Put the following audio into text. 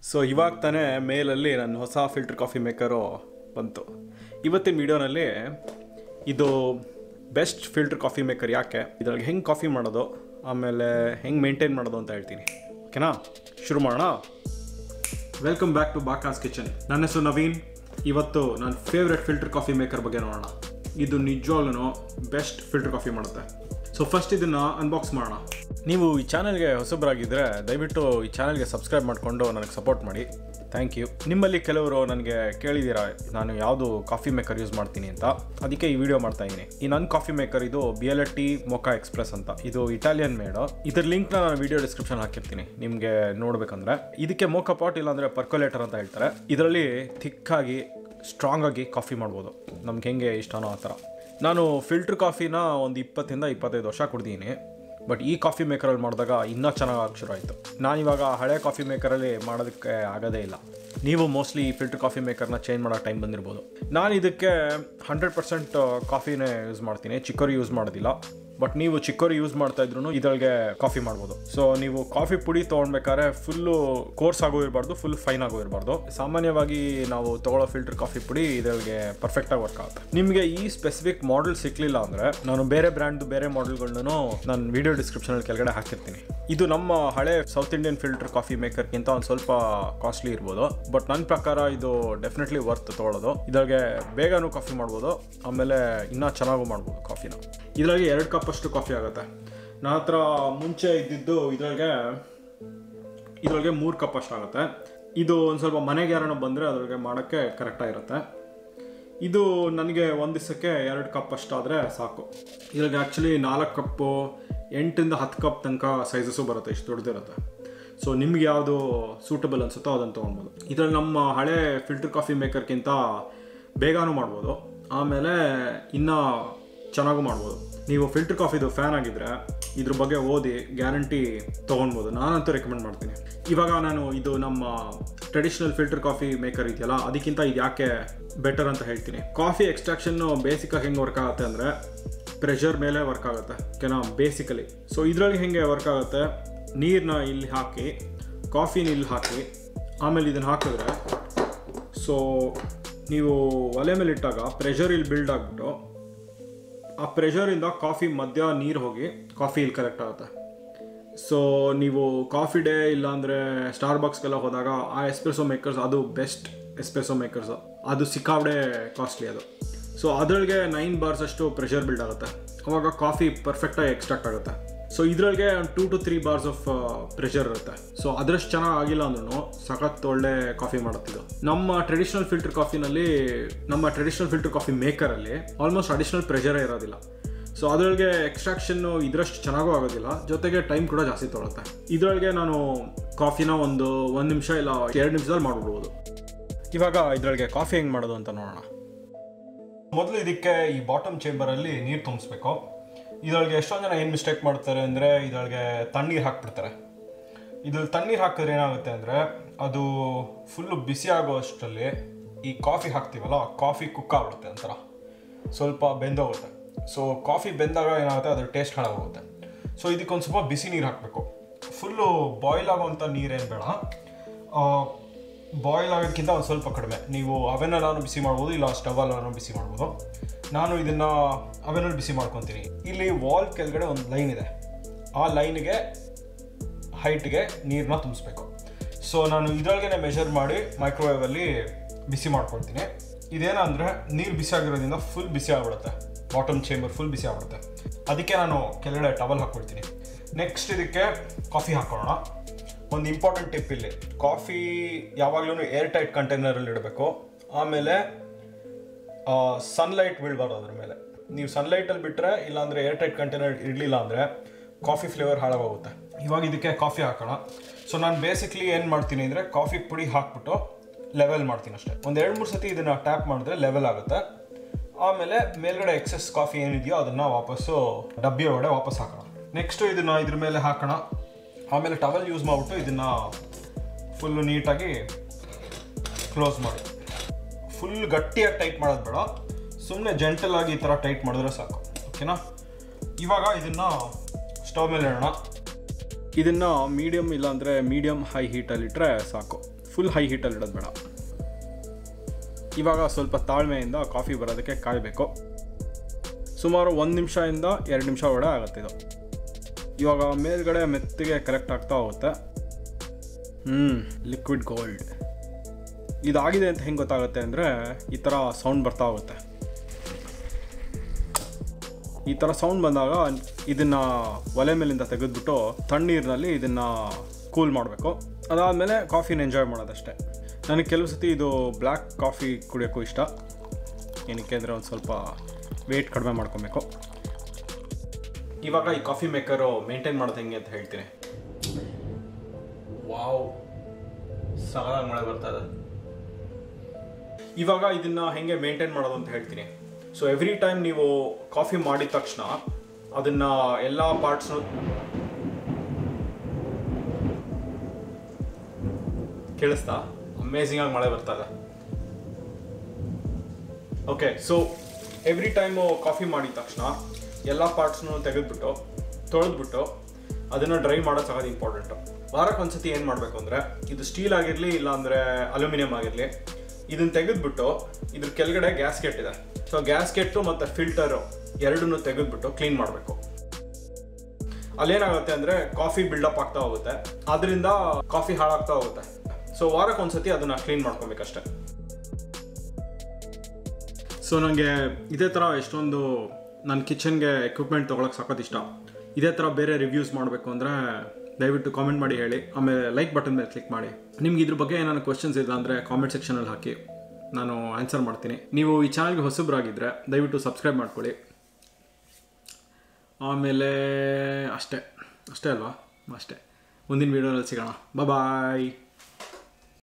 so ಇವಾಗ ತಾನೇ ಮೇಲಲ್ಲಿ ನನ್ನ ಹೊಸ ಫಿಲ್ಟರ್ ಕಾಫಿ ಮೇಕರು ಬಂತು ಇವತ್ತಿನ ವಿಡಿಯೋನಲ್ಲಿ ಇದು ಬೆಸ್ಟ್ ಫಿಲ್ಟರ್ ಕಾಫಿ ಮೇಕರ್ ಯಾಕೆ ಇದ್ರಲ್ಲಿ ಹೆಂಗೆ ಕಾಫಿ ಮಾಡೋದು ಆಮೇಲೆ ಹೆಂಗೆ ಮೇಂಟೈನ್ ಮಾಡೋದು ಅಂತ ಹೇಳ್ತೀನಿ ಓಕೆನಾ ಶುರು ಮಾಡೋಣ ವೆಲ್ಕಮ್ ಬ್ಯಾಕ್ ಟು ಬಾಕಾಸ್ ಕಿಚನ್ ನನ್ನ ಹೆಸರು ನವೀನ್ ಇವತ್ತು ನನ್ನ ಫೇವ್ರೆಟ್ ಫಿಲ್ಟರ್ ಕಾಫಿ ಮೇಕರ್ ಬಗ್ಗೆ ನೋಡೋಣ ಇದು ನಿಜವಾಗ್ಲೂ ಬೆಸ್ಟ್ ಫಿಲ್ಟರ್ ಕಾಫಿ ಮಾಡುತ್ತೆ ಸೊ ಫಸ್ಟ್ ಇದನ್ನು ಅನ್ಬಾಕ್ಸ್ ಮಾಡೋಣ ನೀವು ಈ ಚಾನಲ್ಗೆ ಹೊಸಬರಾಗಿದ್ದರೆ ದಯವಿಟ್ಟು ಈ ಚಾನಲ್ಗೆ ಸಬ್ಸ್ಕ್ರೈಬ್ ಮಾಡಿಕೊಂಡು ನನಗೆ ಸಪೋರ್ಟ್ ಮಾಡಿ ಥ್ಯಾಂಕ್ ಯು ನಿಮ್ಮಲ್ಲಿ ಕೆಲವರು ನನಗೆ ಕೇಳಿದ್ದೀರಾ ನಾನು ಯಾವುದು ಕಾಫಿ ಮೇಕರ್ ಯೂಸ್ ಮಾಡ್ತೀನಿ ಅಂತ ಅದಕ್ಕೆ ಈ ವಿಡಿಯೋ ಮಾಡ್ತಾ ಇದ್ದೀನಿ ಈ ನನ್ನ ಕಾಫಿ ಮೇಕರ್ ಇದು Bialetti moka express ಅಂತ ಇದು ಇಟಾಲಿಯನ್ ಮೇಡು ಇದ್ರ ಲಿಂಕ್ನ ನಾನು ವಿಡಿಯೋ ಡಿಸ್ಕ್ರಿಪ್ಷನ್ ಹಾಕಿರ್ತೀನಿ ನಿಮಗೆ ನೋಡ್ಬೇಕಂದ್ರೆ ಇದಕ್ಕೆ ಮೋಕಾ ಪಾಟ್ ಇಲ್ಲಾಂದರೆ ಪರ್ಕೊಲೇಟರ್ ಅಂತ ಹೇಳ್ತಾರೆ ಇದರಲ್ಲಿ ಥಿಕ್ಕಾಗಿ ಸ್ಟ್ರಾಂಗ್ ಆಗಿ ಕಾಫಿ ಮಾಡ್ಬೋದು ನಮ್ಗೆ ಹೆಂಗೆ ಇಷ್ಟನೋ ಆ ಥರ ನಾನು ಫಿಲ್ಟರ್ ಕಾಫಿನ ಒಂದು ಇಪ್ಪತ್ತಿಂದ ಇಪ್ಪತ್ತೈದು ವರ್ಷ ಕುಡ್ದೀನಿ ಬಟ್ ಈ ಕಾಫಿ ಮೇಕರಲ್ಲಿ ಮಾಡಿದಾಗ ಇನ್ನೂ ಚೆನ್ನಾಗಿ ಶುರು ಆಯಿತು ನಾನಿವಾಗ ಹಳೆ ಕಾಫಿ ಮೇಕರಲ್ಲಿ ಮಾಡೋದಕ್ಕೆ ಆಗೋದೇ ಇಲ್ಲ ನೀವು ಮೋಸ್ಟ್ಲಿ ಈ ಫಿಲ್ಟರ್ ಕಾಫಿ ಮೇಕರ್ನ ಚೇಂಜ್ ಮಾಡೋ ಟೈಮ್ ಬಂದಿರ್ಬೋದು ನಾನು ಇದಕ್ಕೆ ಹಂಡ್ರೆಡ್ ಪರ್ಸೆಂಟ್ ಕಾಫಿನೇ ಯೂಸ್ ಮಾಡ್ತೀನಿ ಚಿಕ್ಕೋರಿ ಯೂಸ್ ಮಾಡೋದಿಲ್ಲ ಬಟ್ ನೀವು ಚಿಕ್ಕೋರಿ ಯೂಸ್ ಮಾಡ್ತಾ ಇದ್ರು ಇದರೊಳಗೆ ಕಾಫಿ ಮಾಡ್ಬೋದು ಸೊ ನೀವು ಕಾಫಿ ಪುಡಿ ತೊಗೊಳ್ಬೇಕಾದ್ರೆ ಫುಲ್ಲು ಕೋರ್ಸ್ ಆಗೋ ಇರಬಾರ್ದು ಫುಲ್ ಫೈನ್ ಆಗೋ ಇರಬಾರ್ದು ಸಾಮಾನ್ಯವಾಗಿ ನಾವು ತಗೊಳ್ಳೋ ಫಿಲ್ಟರ್ ಕಾಫಿ ಪುಡಿ ಇದರೊಳಗೆ ಪರ್ಫೆಕ್ಟಾಗಿ ವರ್ಕ್ ಆಗುತ್ತೆ ನಿಮಗೆ ಈ ಸ್ಪೆಸಿಫಿಕ್ ಮಾಡೆಲ್ ಸಿಕ್ಲಿಲ್ಲ ಅಂದರೆ ನಾನು ಬೇರೆ ಬ್ರ್ಯಾಂಡ್ ಬೇರೆ ಮಾಡೆಲ್ಗಳನ್ನು ನಾನು ವಿಡಿಯೋ ಡಿಸ್ಕ್ರಿಪ್ಷನಲ್ಲಿ ಕೆಳಗಡೆ ಹಾಕಿರ್ತೀನಿ ಇದು ನಮ್ಮ ಹಳೆ ಸೌತ್ ಇಂಡಿಯನ್ ಫಿಲ್ಟರ್ ಕಾಫಿ ಮೇಕರ್ಗಿಂತ ಒಂದು ಸ್ವಲ್ಪ ಕಾಸ್ಟ್ಲಿ ಇರ್ಬೋದು ಬಟ್ ನನ್ನ ಪ್ರಕಾರ ಇದು ಡೆಫಿನೆಟ್ಲಿ ವರ್ತ್ ತೊಗೊಳ್ಳೋದು ಇದ್ರಾಗೆ ಬೇಗನೂ ಕಾಫಿ ಮಾಡ್ಬೋದು ಆಮೇಲೆ ಇನ್ನೂ ಚೆನ್ನಾಗೂ ಮಾಡ್ಬೋದು ಕಾಫಿನ ಇದ್ರಾಗೆ ಎರಡು ಕಪ್ ಅಷ್ಟು ಕಾಫಿ ಆಗುತ್ತೆ ನನ್ನ ಹತ್ರ ಮುಂಚೆ ಇದ್ದಿದ್ದು ಇದ್ರಾಗೆ ಇದ್ರೊಳಗೆ ಮೂರು ಕಪ್ ಅಷ್ಟು ಆಗುತ್ತೆ ಇದು ಒಂದು ಸ್ವಲ್ಪ ಮನೆಗೆ ಯಾರನ್ನ ಬಂದರೆ ಅದ್ರೊಳಗೆ ಮಾಡೋಕ್ಕೆ ಕರೆಕ್ಟಾಗಿರುತ್ತೆ ಇದು ನನಗೆ ಒಂದು ದಿವಸಕ್ಕೆ ಎರಡು ಕಪ್ ಅಷ್ಟಾದರೆ ಸಾಕು ಇದ್ರಾಗೆ ಆ್ಯಕ್ಚುಲಿ ನಾಲ್ಕು ಕಪ್ಪು ಎಂಟರಿಂದ ಹತ್ತು ಕಪ್ ತನಕ ಸೈಜಸ್ಸು ಬರುತ್ತೆ ಇಷ್ಟು ದೊಡ್ಡದಿರುತ್ತೆ ಸೊ ನಿಮ್ಗೆ ಯಾವುದು ಸೂಟಬಲ್ ಅನ್ಸುತ್ತೋ ಅದನ್ನು ತೊಗೊಳ್ಬೋದು ಇದರಲ್ಲಿ ನಮ್ಮ ಹಳೆ ಫಿಲ್ಟರ್ ಕಾಫಿ ಮೇಕರ್ಗಿಂತ ಬೇಗನೂ ಮಾಡ್ಬೋದು ಆಮೇಲೆ ಇನ್ನೂ ಚೆನ್ನಾಗೂ ಮಾಡ್ಬೋದು ನೀವು ಫಿಲ್ಟರ್ ಕಾಫಿದು ಫ್ಯಾನ್ ಆಗಿದ್ರೆ ಇದ್ರ ಬಗ್ಗೆ ಓದಿ ಗ್ಯಾರಂಟಿ ತೊಗೊಳ್ಬೋದು ನಾನಂತೂ ರೆಕಮೆಂಡ್ ಮಾಡ್ತೀನಿ ಇವಾಗ ನಾನು ಇದು ನಮ್ಮ ಟ್ರೆಡಿಷನಲ್ ಫಿಲ್ಟರ್ ಕಾಫಿ ಮೇಕರ್ ಇದೆಯಲ್ಲ ಅದಕ್ಕಿಂತ ಇದು ಯಾಕೆ ಬೆಟರ್ ಅಂತ ಹೇಳ್ತೀನಿ ಕಾಫಿ ಎಕ್ಸ್ಟ್ರಾಕ್ಷನ್ನು ಬೇಸಿಕಾಗಿ ಹೆಂಗೆ ವರ್ಕ್ ಆಗುತ್ತೆ ಅಂದರೆ ಪ್ರೆಷರ್ ಮೇಲೆ ವರ್ಕ್ ಆಗುತ್ತೆ ಓಕೆನಾ ಬೇಸಿಕಲಿ ಸೊ ಇದರಲ್ಲಿ ಹೆಂಗೆ ವರ್ಕ್ ಆಗುತ್ತೆ ನೀರನ್ನ ಇಲ್ಲಿ ಹಾಕಿ ಕಾಫಿನ ಇಲ್ಲಿ ಹಾಕಿ ಆಮೇಲೆ ಇದನ್ನು ಹಾಕಿದ್ರೆ ಸೊ ನೀವು ಒಲೆ ಮೇಲೆ ಇಟ್ಟಾಗ ಪ್ರೆಷರ್ ಇಲ್ಲಿ ಬಿಲ್ಡ್ ಆಗಿಬಿಟ್ಟು ಆ ಪ್ರೆಷರಿಂದ ಕಾಫಿ ಮಧ್ಯ ನೀರು ಹೋಗಿ ಕಾಫಿ ಇಲ್ಲಿ ಕಲೆಕ್ಟ್ ಆಗುತ್ತೆ ಸೊ ನೀವು ಕಾಫಿ ಡೇ ಇಲ್ಲಾಂದರೆ ಸ್ಟಾರ್ ಬಾಕ್ಸ್ಗೆಲ್ಲ ಹೋದಾಗ ಆ ಎಸ್ಪ್ರೆಸೋ ಮೇಕರ್ಸ್ ಅದು ಬೆಸ್ಟ್ ಎಸ್ಪ್ರೆಸೋ ಮೇಕರ್ಸ್ ಅದು ಸಿಕ್ಕಾಬಡೆ ಕಾಸ್ಟ್ಲಿ ಅದು ಸೊ ಅದರೊಳಗೆ ನೈನ್ ಬಾರ್ಸ್ ಅಷ್ಟು ಪ್ರೆಷರ್ ಬಿಲ್ಡ್ ಆಗುತ್ತೆ ಅವಾಗ ಕಾಫಿ ಪರ್ಫೆಕ್ಟಾಗಿ ಎಕ್ಸ್ಟ್ರಾಕ್ಟ್ ಆಗುತ್ತೆ ಸೊ ಇದರೊಳಗೆ two to three bars of pressure ಇರುತ್ತೆ ಸೊ ಅದರಷ್ಟು ಚೆನ್ನಾಗಿ ಆಗಿಲ್ಲ ಅಂದ್ರೂ ಸಖತ್ ಒಳ್ಳೆ ಕಾಫಿ ಮಾಡುತ್ತಿದ್ದು ನಮ್ಮ ಟ್ರೆಡಿಷನಲ್ ಫಿಲ್ಟರ್ ಕಾಫಿನಲ್ಲಿ ನಮ್ಮ ಟ್ರೆಡಿಷನಲ್ ಫಿಲ್ಟರ್ ಕಾಫಿ ಮೇಕರಲ್ಲಿ ಆಲ್ಮೋಸ್ಟ್ ಅಡಿಷನಲ್ ಪ್ರೆಷರೇ ಇರೋದಿಲ್ಲ ಸೊ ಅದರೊಳಗೆ ಎಕ್ಸ್ಟ್ರಾಕ್ಷನ್ನು ಇದರಷ್ಟು ಚೆನ್ನಾಗೂ ಆಗೋದಿಲ್ಲ ಜೊತೆಗೆ ಟೈಮ್ ಕೂಡ ಜಾಸ್ತಿ ತೊಗೊಳುತ್ತೆ ಇದರೊಳಗೆ ನಾನು ಕಾಫಿನ ಒಂದು ಒಂದು ನಿಮಿಷ ಇಲ್ಲ ಎರಡು ನಿಮಿಷದಲ್ಲಿ ಮಾಡ್ಬಿಡ್ಬೋದು ಇವಾಗ ಇದರೊಳಗೆ ಕಾಫಿ ಹೆಂಗೆ ಮಾಡೋದು ಅಂತ ನೋಡೋಣ ಮೊದಲು ಇದಕ್ಕೆ ಈ ಬಾಟಮ್ ಚೇಂಬರಲ್ಲಿ ನೀರು ತುಂಬಿಸ್ಬೇಕು ಇದರೊಳಗೆ ಎಷ್ಟೊಂದು ಜನ ಏನು ಮಿಸ್ಟೇಕ್ ಮಾಡ್ತಾರೆ ಅಂದರೆ ಇದರೊಳಗೆ ತಣ್ಣೀರು ಹಾಕ್ಬಿಡ್ತಾರೆ ಇದ್ರಲ್ಲಿ ತಣ್ಣೀರು ಹಾಕಿದ್ರೆ ಏನಾಗುತ್ತೆ ಅಂದರೆ ಅದು ಫುಲ್ಲು ಬಿಸಿ ಆಗೋ ಅಷ್ಟರಲ್ಲಿ ಈ ಕಾಫಿ ಹಾಕ್ತೀವಲ್ಲ ಕಾಫಿ ಕುಕ್ ಆಗ್ಬಿಡುತ್ತೆ ಒಂಥರ ಸ್ವಲ್ಪ ಬೆಂದೋಗುತ್ತೆ ಸೊ ಕಾಫಿ ಬೆಂದಾಗ ಏನಾಗುತ್ತೆ ಅದ್ರ ಟೇಸ್ಟ್ ಹಾಳಾಗೋಗುತ್ತೆ ಸೊ ಇದಕ್ಕೊಂದು ಸ್ವಲ್ಪ ಬಿಸಿ ನೀರು ಹಾಕಬೇಕು ಫುಲ್ಲು ಬಾಯ್ಲ್ ಆಗೋವಂಥ ನೀರೇನು ಬೇಡ ಬಾಯ್ಲ್ ಆಗೋದಕ್ಕಿಂತ ಒಂದು ಸ್ವಲ್ಪ ಕಡಿಮೆ ನೀವು ಅವೆನಲ್ಲಾನು ಬಿಸಿ ಮಾಡ್ಬೋದು ಇಲ್ಲ ಸ್ಟವಲ್ಲಾನು ಬಿಸಿ ಮಾಡ್ಬೋದು ನಾನು ಇದನ್ನು ಅವೆನಲ್ಲಿ ಬಿಸಿ ಮಾಡ್ಕೊತೀನಿ ಇಲ್ಲಿ ವಾಲ್ ಕೆಳಗಡೆ ಒಂದು ಲೈನ್ ಇದೆ ಆ ಲೈನ್ಗೆ ಹೈಟ್ಗೆ ನೀರನ್ನ ತುಂಬಿಸ್ಬೇಕು ಸೊ ನಾನು ಇದರೊಳಗೆ ಮೆಷರ್ ಮಾಡಿ ಮೈಕ್ರೋವೇವಲ್ಲಿ ಬಿಸಿ ಮಾಡ್ಕೊಳ್ತೀನಿ ಇದೇನಂದರೆ ನೀರು ಬಿಸಿ ಆಗಿರೋದ್ರಿಂದ ಫುಲ್ ಬಿಸಿ ಆಗ್ಬಿಡುತ್ತೆ ಬಾಟಮ್ ಚೇಂಬರ್ ಫುಲ್ ಬಿಸಿ ಆಗ್ಬಿಡುತ್ತೆ ಅದಕ್ಕೆ ನಾನು ಕೆಳಗಡೆ ಟವಲ್ ಹಾಕ್ಕೊಳ್ತೀನಿ ನೆಕ್ಸ್ಟ್ ಇದಕ್ಕೆ ಕಾಫಿ ಹಾಕೊಳ್ಳೋಣ ಒಂದು ಇಂಪಾರ್ಟೆಂಟ್ ಟಿಪ್ ಇಲ್ಲಿ ಕಾಫಿ ಯಾವಾಗಲೂ ಏರ್ ಟೈಟ್ ಕಂಟೈನರಲ್ಲಿ ಇಡಬೇಕು ಆಮೇಲೆ ಸನ್ಲೈಟ್ ಬೀಳಬಾರ್ದು ಅದ್ರ ಮೇಲೆ ನೀವು ಸನ್ಲೈಟಲ್ಲಿ ಬಿಟ್ಟರೆ ಇಲ್ಲಾಂದರೆ ಏರ್ ಟೈಟ್ ಕಂಟೈನರ್ ಇಡಲಿಲ್ಲ ಅಂದರೆ ಕಾಫಿ ಫ್ಲೇವರ್ ಹಾಳಾಗೋಗುತ್ತೆ ಇವಾಗ ಇದಕ್ಕೆ ಕಾಫಿ ಹಾಕೋಣ ಸೊ ನಾನು ಬೇಸಿಕ್ಲಿ ಏನು ಮಾಡ್ತೀನಿ ಅಂದರೆ ಕಾಫಿ ಪುಡಿ ಹಾಕ್ಬಿಟ್ಟು ಲೆವೆಲ್ ಮಾಡ್ತೀನಿ ಅಷ್ಟೇ ಒಂದು ಎರಡು ಮೂರು ಸತಿ ಇದನ್ನು ಟ್ಯಾಪ್ ಮಾಡಿದ್ರೆ ಲೆವೆಲ್ ಆಗುತ್ತೆ ಆಮೇಲೆ ಮೇಲ್ಗಡೆ ಎಕ್ಸೆಸ್ ಕಾಫಿ ಏನಿದೆಯೋ ಅದನ್ನು ವಾಪಸ್ಸು ಡಬ್ಬಿ ಒಳಗಡೆ ವಾಪಸ್ ಹಾಕೋಣ ನೆಕ್ಸ್ಟು ಇದನ್ನು ಇದ್ರ ಮೇಲೆ ಹಾಕೋಣ ಆಮೇಲೆ ಟವಲ್ ಯೂಸ್ ಮಾಡಿಬಿಟ್ಟು ಇದನ್ನು ಫುಲ್ಲು ನೀಟಾಗಿ ಕ್ಲೋಸ್ ಮಾಡಿ ಫುಲ್ ಗಟ್ಟಿಯಾಗಿ ಟೈಟ್ ಮಾಡೋದು ಬೇಡ ಸುಮ್ಮನೆ ಜೆಂಟಲ್ ಆಗಿ ಈ ಥರ ಟೈಟ್ ಮಾಡಿದ್ರೆ ಸಾಕು ಓಕೆನಾ ಇವಾಗ ಇದನ್ನು ಸ್ಟವ್ ಮೇಲೆ ಇಡೋಣ ಇದನ್ನು ಮೀಡಿಯಮ್ ಇಲ್ಲಾಂದರೆ ಮೀಡಿಯಮ್ ಹೈ ಹೀಟಲ್ಲಿಟ್ಟರೆ ಸಾಕು ಫುಲ್ ಹೈ ಹೀಟಲ್ಲಿ ಇಡೋದು ಬೇಡ ಇವಾಗ ಸ್ವಲ್ಪ ತಾಳ್ಮೆಯಿಂದ ಕಾಫಿ ಬರೋದಕ್ಕೆ ಕಾಯಬೇಕು ಸುಮಾರು ಒಂದು ನಿಮಿಷದಿಂದ ಎರಡು ನಿಮಿಷ ಒಳಗಡೆ ಆಗುತ್ತೆ ಇದು ಇವಾಗ ಮೇಲ್ಗಡೆ ಮೆತ್ತಿಗೆ ಕಲೆಕ್ಟ್ ಆಗ್ತಾ ಹೋಗುತ್ತೆ ಹ್ಞೂ ಲಿಕ್ವಿಡ್ ಗೋಲ್ಡ್ ಇದಾಗಿದೆ ಅಂತ ಹೆಂಗೆ ಗೊತ್ತಾಗುತ್ತೆ ಅಂದರೆ ಈ ಥರ ಸೌಂಡ್ ಬರ್ತಾ ಹೋಗುತ್ತೆ ಈ ಥರ ಸೌಂಡ್ ಬಂದಾಗ ಇದನ್ನು ಒಲೆ ಮೇಲಿಂದ ತೆಗೆದ್ಬಿಟ್ಟು ತಣ್ಣೀರಿನಲ್ಲಿ ಇದನ್ನು ಕೂಲ್ ಮಾಡಬೇಕು ಅದಾದಮೇಲೆ ಕಾಫಿನ ಎಂಜಾಯ್ ಮಾಡೋದಷ್ಟೇ ನನಗೆ ಕೆಲವು ಸತಿ ಇದು ಬ್ಲ್ಯಾಕ್ ಕಾಫಿ ಕುಡಿಯೋಕ್ಕೂ ಇಷ್ಟ ಏನಕ್ಕೆ ಅಂದರೆ ಒಂದು ಸ್ವಲ್ಪ ವೆಯ್ಟ್ ಕಡಿಮೆ ಮಾಡ್ಕೊಬೇಕು ಇವಾಗ ಈ ಕಾಫಿ ಮೇಕರು ಮೇಂಟೈನ್ ಮಾಡೋದು ಹೆಂಗೆ ಅಂತ ಹೇಳ್ತೀನಿ ವಾವ್ ಸಗದಾಗಿ ಮಳೆ ಬರ್ತಾ ಇದೆ ಇವಾಗ ಇದನ್ನ ಹೆಂಗೆ ಮೇಂಟೈನ್ ಮಾಡೋದು ಅಂತ ಹೇಳ್ತೀನಿ ಸೊ ಎವ್ರಿ ಟೈಮ್ ನೀವು ಕಾಫಿ ಮಾಡಿದ ತಕ್ಷಣ ಅದನ್ನ ಎಲ್ಲ ಪಾರ್ಟ್ಸ್ ಕೇಳಿಸ್ತಾ ಅಮೇಝಿಂಗ್ ಆಗಿ ಮಳೆ ಬರ್ತಾ ಇದೆ okay so every time coffee ಮಾಡಿದ ತಕ್ಷಣ ಎಲ್ಲ ಪಾರ್ಟ್ಸ್ನು ತೆಗೆದ್ಬಿಟ್ಟು ತೊಳೆದ್ಬಿಟ್ಟು ಅದನ್ನು ಡ್ರೈ ಮಾಡೋದು ಸಹ ಇಂಪಾರ್ಟೆಂಟು ವಾರಕ್ಕೆ ಒಂದ್ಸತಿ ಏನು ಮಾಡಬೇಕು ಅಂದರೆ ಇದು ಸ್ಟೀಲ್ ಆಗಿರಲಿ ಇಲ್ಲಾಂದರೆ ಅಲ್ಯೂಮಿನಿಯಂ ಆಗಿರಲಿ ಇದನ್ನು ತೆಗೆದ್ಬಿಟ್ಟು ಇದ್ರ ಕೆಳಗಡೆ ಗ್ಯಾಸ್ಕೆಟ್ ಇದೆ ಸೊ ಗ್ಯಾಸ್ಕೆಟ್ಟು ಮತ್ತು ಫಿಲ್ಟರು ಎರಡನ್ನೂ ತೆಗೆದ್ಬಿಟ್ಟು ಕ್ಲೀನ್ ಮಾಡಬೇಕು ಅಲ್ಲೇನಾಗುತ್ತೆ ಅಂದರೆ ಕಾಫಿ ಬಿಲ್ಡಪ್ ಆಗ್ತಾ ಹೋಗುತ್ತೆ ಅದರಿಂದ ಕಾಫಿ ಹಾಳಾಗ್ತಾ ಹೋಗುತ್ತೆ ಸೊ ವಾರಕ್ಕೆ ಒಂದ್ಸತಿ ಅದನ್ನು ಕ್ಲೀನ್ ಮಾಡ್ಕೊಬೇಕಷ್ಟೆ ಸೊ ನನಗೆ ಇದೇ ಥರ ಎಷ್ಟೊಂದು ನನ್ನ ಕಿಚನ್ಗೆ ಎಕ್ವಿಪ್ಮೆಂಟ್ ತೊಗೊಳಕ್ಕೆ ಸಖತ್ ಇಷ್ಟ ಇದೇ ಥರ ಬೇರೆ ರಿವ್ಯೂಸ್ ಮಾಡಬೇಕು ಅಂದರೆ ದಯವಿಟ್ಟು ಕಾಮೆಂಟ್ ಮಾಡಿ ಹೇಳಿ ಆಮೇಲೆ ಲೈಕ್ ಬಟನ್ ಮೇಲೆ ಕ್ಲಿಕ್ ಮಾಡಿ ನಿಮ್ಗೆ ಇದ್ರ ಬಗ್ಗೆ ಏನಾದ್ರು ಕ್ವಶನ್ಸ್ ಇಲ್ಲ ಅಂದರೆ ಕಾಮೆಂಟ್ ಸೆಕ್ಷನಲ್ಲಿ ಹಾಕಿ ನಾನು ಆನ್ಸರ್ ಮಾಡ್ತೀನಿ ನೀವು ಈ ಚಾನಲ್ಗೆ ಹೊಸಬ್ರಾಗಿದ್ದರೆ ದಯವಿಟ್ಟು ಸಬ್ಸ್ಕ್ರೈಬ್ ಮಾಡ್ಕೊಳ್ಳಿ ಆಮೇಲೆ ಅಷ್ಟೇ ಅಷ್ಟೇ ಅಲ್ವಾ ಅಷ್ಟೇ ಮುಂದಿನ ವೀಡಿಯೋನಲ್ಲಿ ಸಿಗೋಣ ಬಾಯ್